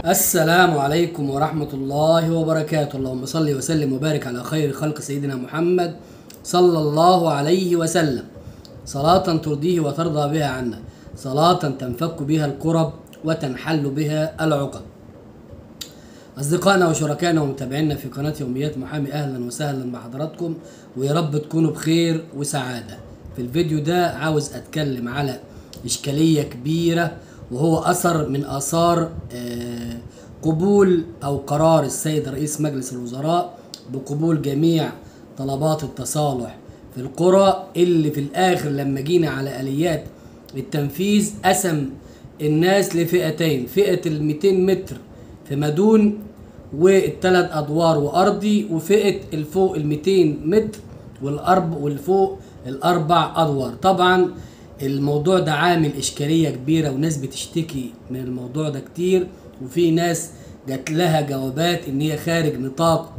السلام عليكم ورحمة الله وبركاته اللهم صل وسلم وبارك على خير خلق سيدنا محمد صلى الله عليه وسلم صلاة ترضيه وترضى بها عنا صلاة تنفك بها الكرب وتنحل بها العقد أصدقائنا وشركائنا ومتابعينا في قناة يوميات محامي أهلا وسهلا بحضراتكم ويا رب تكونوا بخير وسعادة في الفيديو ده عاوز أتكلم على إشكالية كبيرة وهو أثر من آثار آه، قبول أو قرار السيد رئيس مجلس الوزراء بقبول جميع طلبات التصالح في القرى اللي في الآخر لما جينا على آليات التنفيذ قسم الناس لفئتين فئة ال 200 متر في مدون والثلاث ادوار وارضي وفئه الفوق ال 200 متر والارب والفوق الاربع ادوار طبعا الموضوع ده عامل اشكاليه كبيره وناس بتشتكي من الموضوع ده كتير وفي ناس جات لها جوابات ان هي خارج نطاق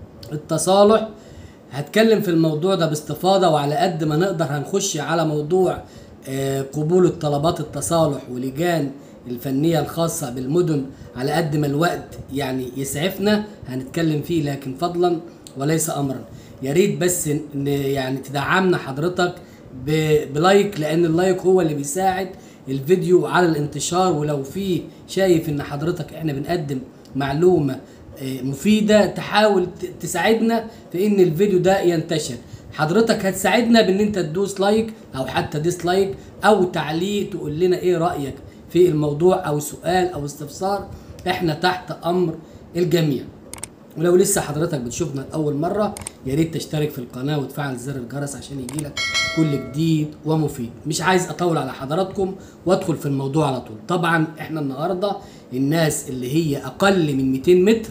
التصالح هتكلم في الموضوع ده باستفاضة وعلى قد ما نقدر هنخش على موضوع آه، قبول الطلبات التصالح ولجان الفنية الخاصة بالمدن على قد ما الوقت يعني يسعفنا هنتكلم فيه لكن فضلا وليس أمرا يا ريت بس ن- يعني تدعمنا حضرتك ب- بلايك لأن اللايك هو اللي بيساعد الفيديو على الانتشار ولو في شايف ان حضرتك احنا بنقدم معلومة آه، مفيدة تحاول ت- تساعدنا في ان الفيديو ده ينتشر حضرتك هتساعدنا بان انت تدوس لايك او حتى ديسلايك او تعليق تقول لنا ايه رأيك في الموضوع او سؤال او استفسار احنا تحت امر الجميع ولو لسه حضرتك بتشوفنا لأول مرة يا ريت تشترك في القناة وتفعل زر الجرس عشان يجيلك كل جديد ومفيد مش عايز أطول على حضراتكم وأدخل في الموضوع على طول طبعا إحنا النهاردة الناس اللي هي أقل من 200 متر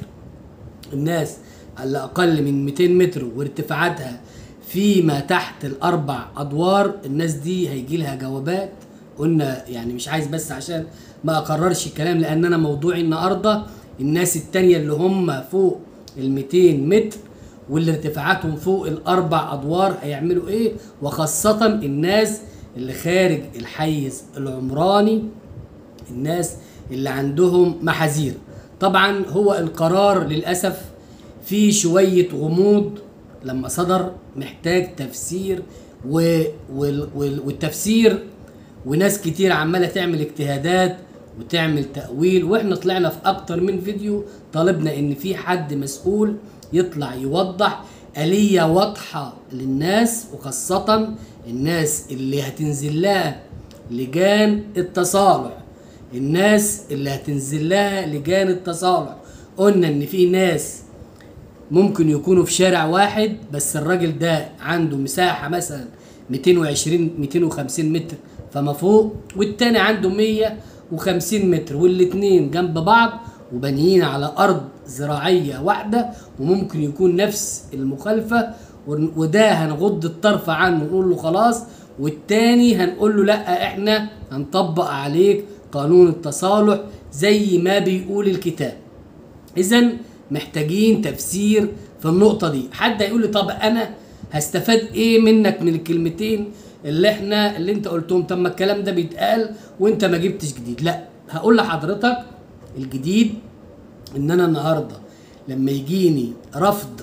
الناس اللي أقل من 200 متر وارتفاعاتها فيما تحت الأربع أدوار الناس دي هيجي لها جوابات قلنا يعني مش عايز بس عشان ما أكررش الكلام لأن أنا موضوعي النهاردة الناس التانية اللي هم فوق ال 200 متر واللي ارتفاعاتهم فوق الأربع أدوار هيعملوا إيه وخاصة الناس اللي خارج الحيز العمراني الناس اللي عندهم محاذير طبعا هو القرار للأسف فيه شوية غموض لما صدر محتاج تفسير و... وال... وال... والتفسير وناس كتير عمالة تعمل اجتهادات وتعمل تأويل واحنا طلعنا في اكتر من فيديو طالبنا ان في حد مسؤول يطلع يوضح آلية واضحة للناس وخاصة الناس اللي هتنزل لها لجان التصالح الناس اللي هتنزل لها لجان التصالح قلنا ان في ناس ممكن يكونوا في شارع واحد بس الراجل ده عنده مساحة مثلا 220 250 متر فما فوق والتاني عنده 150 متر والاتنين جنب بعض وبانيين على أرض زراعية واحدة وممكن يكون نفس المخالفة ون- وده هنغض الطرف عنه ونقول له خلاص والتاني هنقول له لا احنا هنطبق عليك قانون التصالح زي ما بيقول الكتاب اذا محتاجين تفسير في النقطة دي حد هيقول لي طب انا هستفاد ايه منك من الكلمتين اللي احنا اللي انت قلتهم طب ما الكلام ده بيتقال وانت ما جبتش جديد لا هقول لحضرتك الجديد ان انا النهارده لما يجيني رفض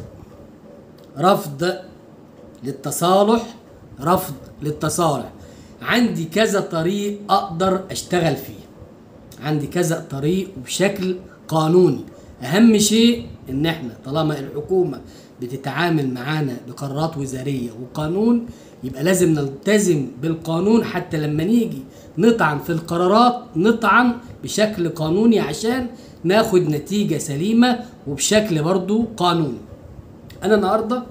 رفض للتصالح رفض للتصالح عندي كذا طريق اقدر اشتغل فيه عندي كذا طريق وبشكل قانوني اهم شيء ان احنا طالما الحكومه بتتعامل معانا بقرارات وزاريه وقانون يبقى لازم نلتزم بالقانون حتى لما نيجي نطعن في القرارات نطعن بشكل قانوني عشان ناخد نتيجه سليمه وبشكل برضو قانوني انا النهارده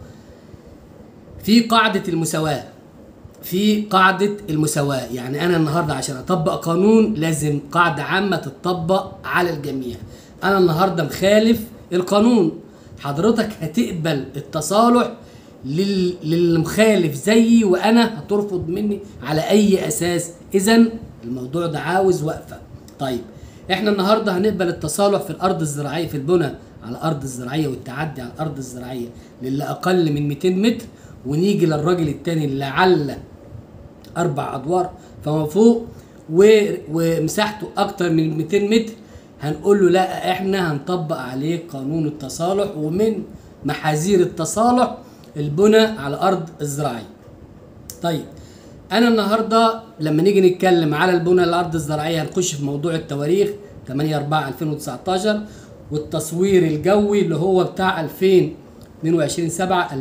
في قاعده المساواه في قاعدة المساواة يعني أنا النهاردة عشان أطبق قانون لازم قاعدة عامة تطبق على الجميع أنا النهاردة مخالف القانون حضرتك هتقبل التصالح لل... للمخالف زيي وأنا هترفض مني على أي أساس إذا الموضوع ده عاوز وقفة طيب احنا النهارده هنقبل التصالح في الارض الزراعيه في البنى على الارض الزراعيه والتعدي على الارض الزراعيه للي اقل من 200 متر ونيجي للراجل التاني اللي لعل اربع ادوار فما فوق و... ومساحته اكتر من 200 متر هنقول له لا احنا هنطبق عليك قانون التصالح ومن محاذير التصالح البناء على الارض الزراعيه طيب انا النهارده لما نيجي نتكلم على البنى الارض الزراعيه هنخش في موضوع التواريخ 8 4 2019 والتصوير الجوي اللي هو بتاع 2022 7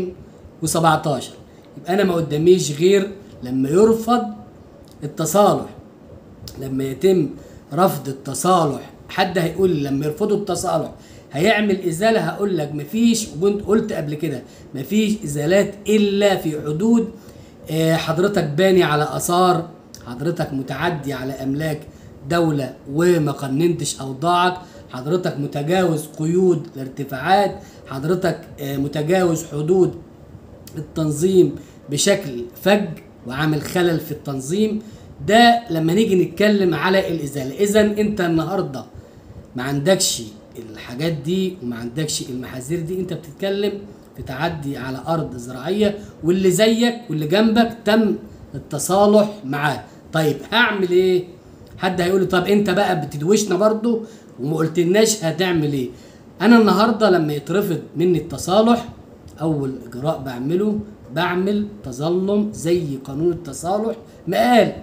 2017 يبقى انا ما قداميش غير لما يرفض التصالح لما يتم رفض التصالح حد هيقول لي لما يرفضوا التصالح هيعمل ازاله هقول لك مفيش وكنت قلت قبل كده مفيش ازالات الا في حدود آه، حضرتك باني على اثار حضرتك متعدي على املاك دوله وما قننتش اوضاعك حضرتك متجاوز قيود الارتفاعات حضرتك آه، متجاوز حدود التنظيم بشكل فج وعامل خلل في التنظيم ده لما نيجي نتكلم على الازاله اذا انت النهارده ما عندكش الحاجات دي وما عندكش المحاذير دي انت بتتكلم في تعدي على ارض زراعيه واللي زيك واللي جنبك تم التصالح معاه طيب هعمل ايه حد هيقول لي طب انت بقى بتدوشنا برضو وما قلتلناش هتعمل ايه انا النهارده لما يترفض مني التصالح اول اجراء بعمله بعمل تظلم زي قانون التصالح ما قال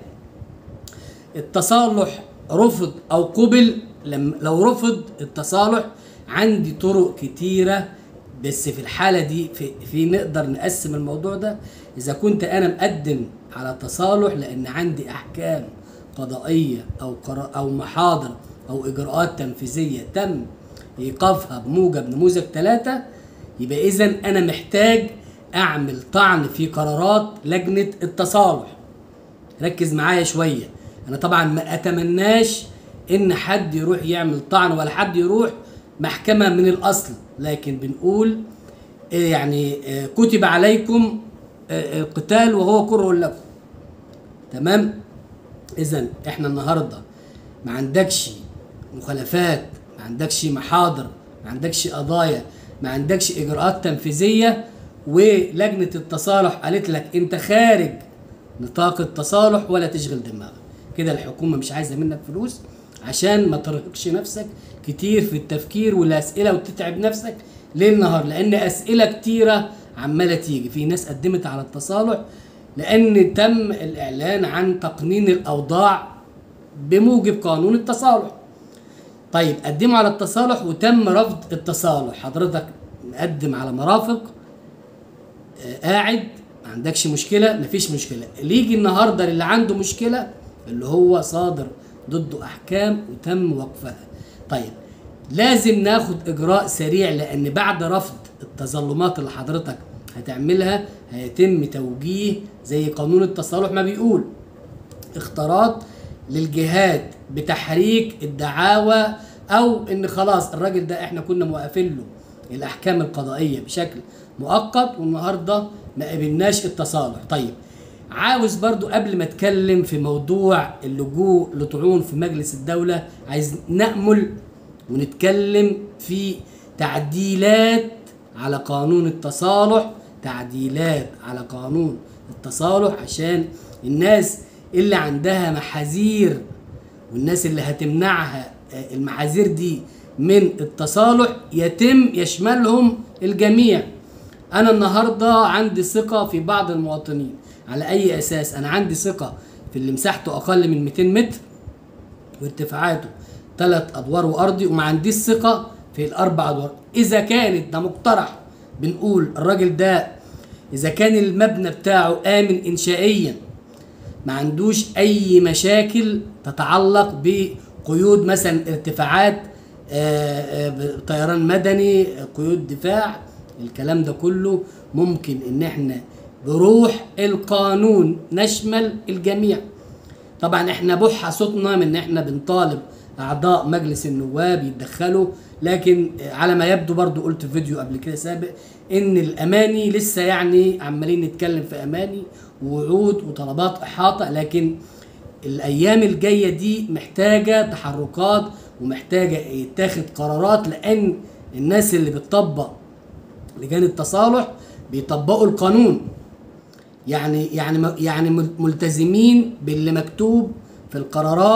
التصالح رفض او قبل لم لو رفض التصالح عندي طرق كتيره بس في الحاله دي في, في نقدر نقسم الموضوع ده اذا كنت انا مقدم على تصالح لان عندي احكام قضائيه او قرار او محاضر او اجراءات تنفيذيه تم ايقافها بموجب نموذج ثلاثة يبقى اذا انا محتاج اعمل طعن في قرارات لجنه التصالح ركز معايا شويه انا طبعا ما اتمناش ان حد يروح يعمل طعن ولا حد يروح محكمه من الاصل لكن بنقول آه، يعني آه، كتب عليكم آه، القتال وهو كره لكم تمام اذا احنا النهارده ما عندكش مخالفات ما عندكش محاضر ما عندكش قضايا ما عندكش اجراءات تنفيذيه ولجنه التصالح قالت لك انت خارج نطاق التصالح ولا تشغل دماغك كده الحكومه مش عايزه منك فلوس عشان ما ترهقش نفسك كتير في التفكير والاسئله وتتعب نفسك ليل نهار لان اسئله كتيره عماله تيجي في ناس قدمت على التصالح لان تم الاعلان عن تقنين الاوضاع بموجب قانون التصالح طيب قدموا على التصالح وتم رفض التصالح حضرتك مقدم على مرافق آه، قاعد ما عندكش مشكله مفيش مشكله اللي يجي النهارده اللي عنده مشكله اللي هو صادر ضده احكام وتم وقفها طيب لازم ناخد اجراء سريع لان بعد رفض التظلمات اللي حضرتك هتعملها هيتم توجيه زي قانون التصالح ما بيقول اختارات للجهات بتحريك الدعاوى او ان خلاص الراجل ده احنا كنا موقفين له الاحكام القضائيه بشكل مؤقت والنهارده ما قبلناش التصالح طيب عاوز برضو قبل ما اتكلم في موضوع اللجوء لطعون في مجلس الدولة عايز نأمل ونتكلم في تعديلات على قانون التصالح تعديلات على قانون التصالح عشان الناس اللي عندها محاذير والناس اللي هتمنعها آه، المحاذير دي من التصالح يتم يشملهم الجميع انا النهارده عندي ثقه في بعض المواطنين على اي اساس انا عندي ثقه في اللي مساحته اقل من 200 متر وارتفاعاته ثلاث ادوار وارضي وما عنديش ثقه في الاربع ادوار اذا كانت ده مقترح بنقول الراجل ده اذا كان المبنى بتاعه امن انشائيا ما عندوش اي مشاكل تتعلق بقيود مثلا ارتفاعات آه، آه، طيران مدني قيود دفاع الكلام ده كله ممكن ان احنا بروح القانون نشمل الجميع طبعا احنا بح صوتنا من ان احنا بنطالب اعضاء مجلس النواب يتدخلوا لكن على ما يبدو برضو قلت في فيديو قبل كده سابق ان الاماني لسه يعني عمالين نتكلم في اماني ووعود وطلبات احاطه لكن الايام الجايه دي محتاجه تحركات ومحتاجه يتاخد قرارات لان الناس اللي بتطبق لجان التصالح بيطبقوا القانون يعني يعني يعني ملتزمين باللي مكتوب في القرارات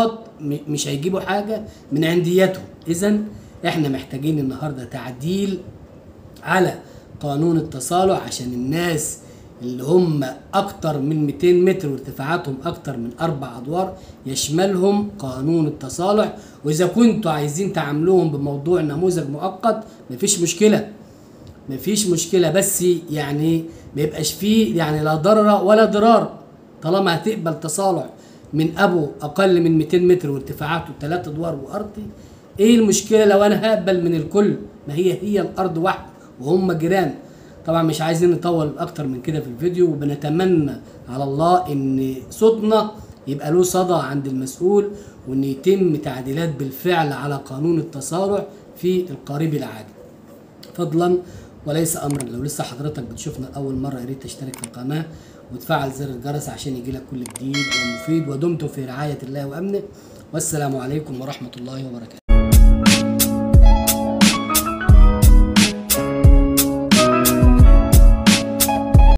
م- مش هيجيبوا حاجه من عندياتهم اذا احنا محتاجين النهارده تعديل على قانون التصالح عشان الناس اللي هم اكتر من 200 متر وارتفاعاتهم اكتر من اربع ادوار يشملهم قانون التصالح واذا كنتوا عايزين تعاملوهم بموضوع نموذج مؤقت مفيش مشكله مفيش مشكله بس يعني ما يبقاش فيه يعني لا ضرر ولا ضرار طالما هتقبل تصالح من ابو اقل من 200 متر وارتفاعاته 3 ادوار وارضي ايه المشكله لو انا هقبل من الكل ما هي هي الارض واحده وهم جيران طبعا مش عايزين نطول اكتر من كده في الفيديو وبنتمنى على الله ان صوتنا يبقى له صدى عند المسؤول وان يتم تعديلات بالفعل على قانون التصالح في القريب العاجل فضلا وليس امرا لو لسه حضرتك بتشوفنا اول مره يا ريت تشترك في القناه وتفعل زر الجرس عشان يجيلك كل جديد ومفيد ودمتم في رعايه الله وامنه والسلام عليكم ورحمه الله وبركاته